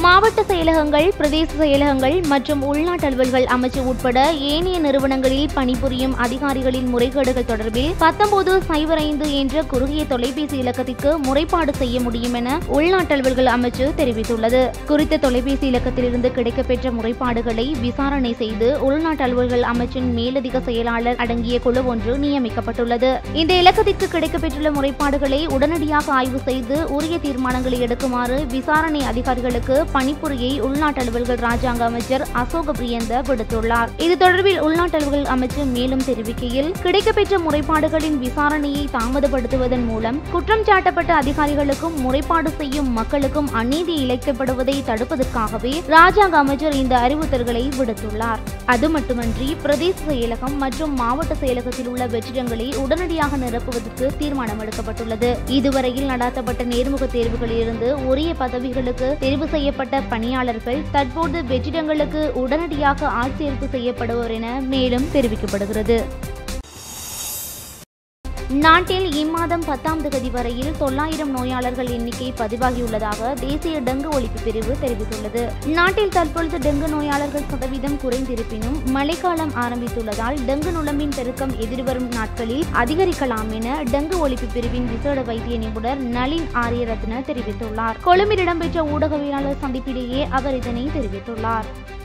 மாவட்ட செயலகங்கள் பிரதேச செயலகங்கள் மற்றும் உள்நாட்டு அலுவல்கள் அமைச்சு உட்பட ஏனைய நிறுவனங்களில் பணிபுரியும் அதிகாரிகளின் முறைகேடுகள் தொடர்பில் பத்தொன்பது சைபர் ஐந்து என்ற குறுகிய தொலைபேசி இலக்கத்திற்கு முறைப்பாடு செய்ய முடியும் என உள்நாட்டு அலுவல்கள் அமைச்சு தெரிவித்துள்ளது குறித்த தொலைபேசி இலக்கத்திலிருந்து கிடைக்கப்பெற்ற முறைப்பாடுகளை விசாரணை செய்து உள்நாட்டு அலுவல்கள் அமைச்சின் மேலதிக செயலாளர் அடங்கிய குழு ஒன்று நியமிக்கப்பட்டுள்ளது இந்த இலக்கத்திற்கு கிடைக்கப்பெற்றுள்ள முறைப்பாடுகளை உடனடியாக ஆய்வு செய்து உரிய தீர்மானங்களை எடுக்குமாறு விசாரணை அதிகாரிகளுக்கு பணிப்புரியை உள்நாட்டு அலுவல்கள் ராஜாங்க அமைச்சர் அசோக பிரியந்த விடுத்துள்ளார் இது தொடர்பில் உள்நாட்டு அலுவல்கள் அமைச்சு மேலும் தெரிவிக்கையில் கிடைக்கப்பெற்ற முறைப்பாடுகளின் விசாரணையை தாமதப்படுத்துவதன் மூலம் குற்றம் சாட்டப்பட்ட அதிகாரிகளுக்கும் முறைப்பாடு செய்யும் மக்களுக்கும் அநீதி இழைக்கப்படுவதை தடுப்பதற்காகவே ராஜாங்க அமைச்சர் இந்த அறிவுறுத்தல்களை விடுத்துள்ளார் அது மட்டுமன்றி பிரதேச செயலகம் மற்றும் மாவட்ட செயலகத்தில் உள்ள வெற்றிடங்களை உடனடியாக நிரப்புவதற்கு தீர்மானம் எடுக்கப்பட்டுள்ளது இதுவரையில் நடாத்தப்பட்ட நேர்முக தேர்வுகளிலிருந்து உரிய பதவிகளுக்கு தெரிவு செய்யப்பட்ட பணியாளர்கள் தற்போது வெற்றிடங்களுக்கு உடனடியாக ஆட்சேர்ப்பு செய்யப்படுவர் என மேலும் தெரிவிக்கப்படுகிறது நாட்டில் இம்மாதம் பத்தாம் தேதி வரையில் தொள்ளாயிரம் நோயாளர்கள் எண்ணிக்கை பதிவாகியுள்ளதாக தேசிய டெங்கு ஒழிப்பு பிரிவு தெரிவித்துள்ளது நாட்டில் தற்பொழுது டெங்கு நோயாளர்கள் சதவீதம் குறைந்திருப்பினும் மழைக்காலம் ஆரம்பித்துள்ளதால் டெங்கு நுழம்பின் பெருக்கம் எதிர்வரும் நாட்களில் அதிகரிக்கலாம் என டெங்கு ஒழிப்பு பிரிவின் விசேட வைத்திய நிபுணர் நளின் ஆரியரத்ன தெரிவித்துள்ளார் கொழும்பில் இடம்பெற்ற ஊடகவியலாளர் சந்திப்பிலேயே அவர் இதனை தெரிவித்துள்ளார்